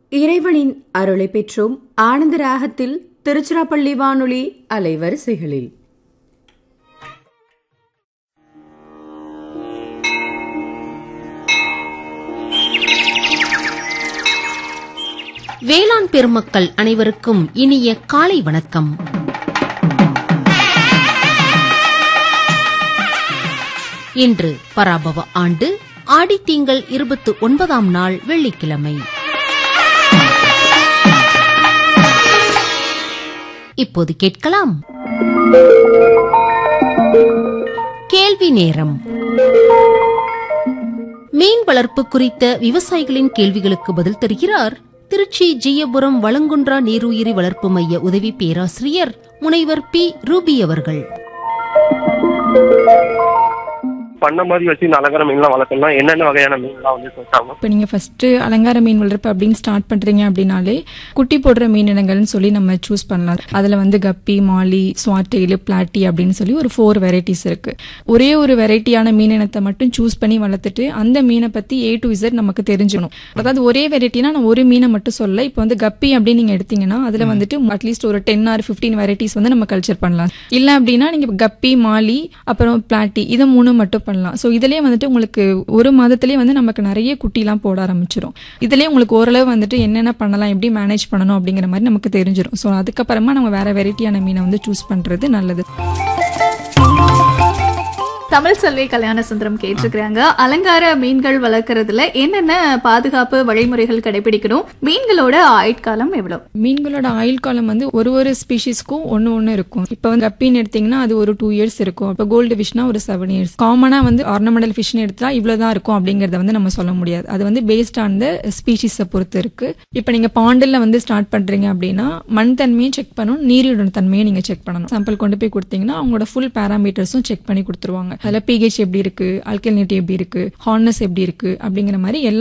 இறைவனின் அருளை பெற்றோம் ஆனந்த ராகத்தில் திருச்சிராப்பள்ளி வானொலி அலைவரிசைகளில் வேளாண் பெருமக்கள் அனைவருக்கும் இனிய காலை வணக்கம் இன்று பராபவ ஆண்டு ஆடித்தீங்கள் இருபத்து ஒன்பதாம் நாள் வெள்ளிக்கிழமை இப்போது கேட்கலாம் கேள்வி நேரம் மீன் வளர்ப்பு குறித்த விவசாயிகளின் கேள்விகளுக்கு பதில் தருகிறார் திருச்சி ஜியபுரம் வளங்குன்றா நீருயிரி வளர்ப்பு மைய உதவி பேராசிரியர் முனைவர் பி ரூபி அவர்கள் பண்ண மாதிரி வச்சு இந்த அலங்கார மீன்லாம் வளர்க்கணும்னா என்னென்ன வகையான மீன்லாம் வந்து சொல்லிட்டாங்க இப்போ நீங்கள் ஃபஸ்ட்டு அலங்கார மீன் வளர்ப்பு அப்படின்னு ஸ்டார்ட் பண்ணுறீங்க அப்படின்னாலே குட்டி போடுற மீன் இனங்கள்னு சொல்லி நம்ம சூஸ் பண்ணலாம் அதில் வந்து கப்பி மாலி ஸ்வாட்டெயில் பிளாட்டி அப்படின்னு சொல்லி ஒரு ஃபோர் வெரைட்டிஸ் இருக்குது ஒரே ஒரு வெரைட்டியான மீன் இனத்தை மட்டும் சூஸ் பண்ணி வளர்த்துட்டு அந்த மீனை பற்றி ஏ டு இசட் நமக்கு தெரிஞ்சுக்கணும் அதாவது ஒரே வெரைட்டினா நான் ஒரு மீனை மட்டும் சொல்ல இப்போ வந்து கப்பி அப்படின்னு நீங்கள் எடுத்தீங்கன்னா அதில் வந்துட்டு அட்லீஸ்ட் ஒரு டென் ஆர் ஃபிஃப்டீன் வெரைட்டிஸ் வந்து நம்ம கல்ச்சர் பண்ணலாம் இல்லை அப்படின்னா நீங்கள் கப்பி மாலி அப்புறம் பிளாட்டி இதை மூணு மட்டும் பண்ணலாம் ஸோ இதுலேயே வந்துட்டு உங்களுக்கு ஒரு மாதத்துலேயே வந்து நமக்கு நிறைய குட்டிலாம் போட ஆரம்பிச்சிடும் இதுலேயே உங்களுக்கு ஓரளவு வந்துட்டு என்னென்ன பண்ணலாம் எப்படி மேனேஜ் பண்ணணும் அப்படிங்கிற மாதிரி நமக்கு தெரிஞ்சிடும் ஸோ அதுக்கப்புறமா நம்ம வேற வெரைட்டியான மீனை வந்து சூஸ் பண்ணுறது நல்லது தமிழ் செல்வி கல்யாண சுந்தரம் கேட்டிருக்கிறாங்க அலங்கார மீன்கள் வளர்க்கறதுல என்னென்ன பாதுகாப்பு வழிமுறைகள் கடைபிடிக்கணும் மீன்களோட ஆயுட்காலம் எவ்வளவு மீன்களோட ஆயுள் காலம் வந்து ஒரு ஒரு ஸ்பீஷிஸ்க்கும் ஒன்று ஒன்று இருக்கும் இப்போ வந்து கப்பின்னு எடுத்தீங்கன்னா அது ஒரு டூ இயர்ஸ் இருக்கும் இப்போ கோல்டு ஃபிஷ்னா ஒரு செவன் இயர்ஸ் காமனாக வந்து ஆர்னமெண்டல் ஃபிஷ்னு எடுத்தா இவ்வளோதான் இருக்கும் அப்படிங்கிறத வந்து நம்ம சொல்ல முடியாது அது வந்து பேஸ்ட் ஆன் த ஸ்பீஷிஸை பொறுத்து இருக்கு இப்போ நீங்கள் பாண்டில் வந்து ஸ்டார்ட் பண்ணுறீங்க அப்படின்னா மண் தன்மையும் செக் பண்ணணும் நீரியோட தன்மையும் நீங்கள் செக் பண்ணணும் சாம்பிள் கொண்டு போய் கொடுத்தீங்கன்னா அவங்களோட ஃபுல் பேராமீட்டர்ஸும் செக் பண்ணி கொடுத்துருவாங்க அதில் பிஹெச் எப்படி இருக்கு அல்கலினிட்டி எப்படி இருக்கு ஹார்னஸ் எப்படி இருக்கு அப்படிங்கிற மாதிரி எல்லா